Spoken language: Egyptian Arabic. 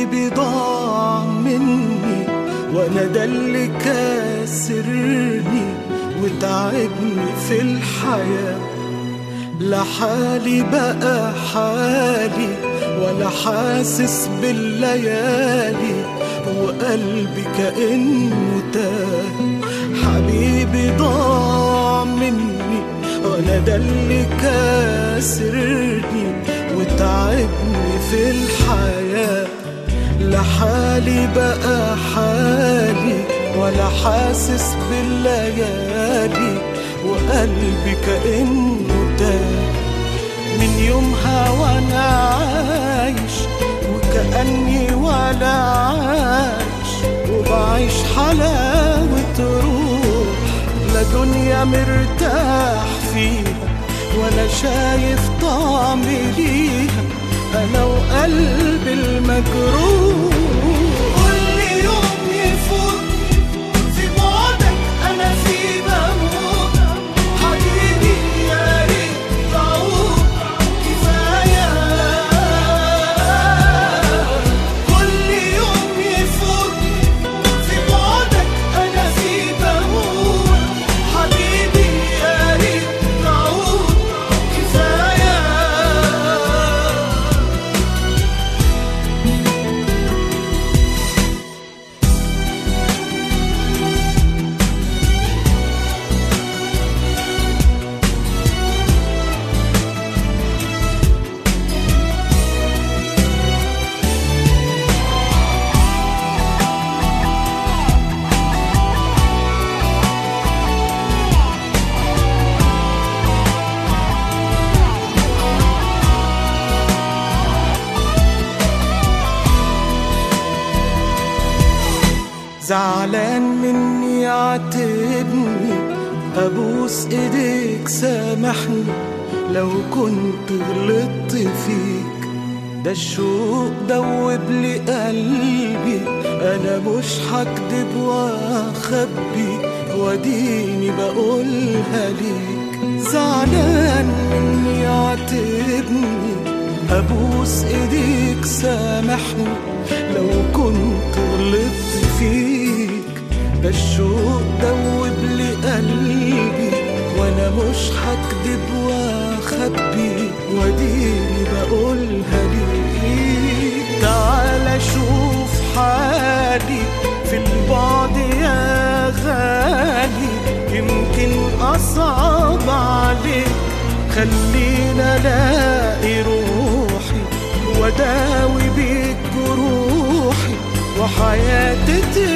حبيبي ضاع مني وانا ده اللي كاسرني وتعبني في الحياة لا حالي بقى حالي ولا حاسس بالليالي وقلبي كأنه تاه حبيبي ضاع مني وانا ده اللي كاسرني وتعبني في الحياة لا حالي بقى حالي ولا حاسس بالليالي وقلبي كأنه تاه من يومها وانا عايش وكأني ولا عايش وبعيش حلاوة روح لا دنيا مرتاح فيها ولا شايف طعم ليها انا وقلبي المجروح كل يوم يفوت في بعدك انا في بموت حبيبي يا ريت تعود كفايه كل يوم يفوت في بعدك انا في بموت حبيبي يا ريت تعود كفايه زعلان مني عاتبني ابوس ايديك سامحني لو كنت غلطت فيك ده الشوق دوب لي قلبي انا مش هكدب واخبي واديني بقولها ليك زعلان مني عاتبني ابوس ايديك سامحني لو كنت غلطت فيك ده الشوق دوب لي قلبي وانا مش هكدب واخبي واديني بقولها ليك تعال شوف حالي في البعد يا غالي يمكن اصعب عليك خلينا الاقي روحي واداوي بيك جروحي وحياتي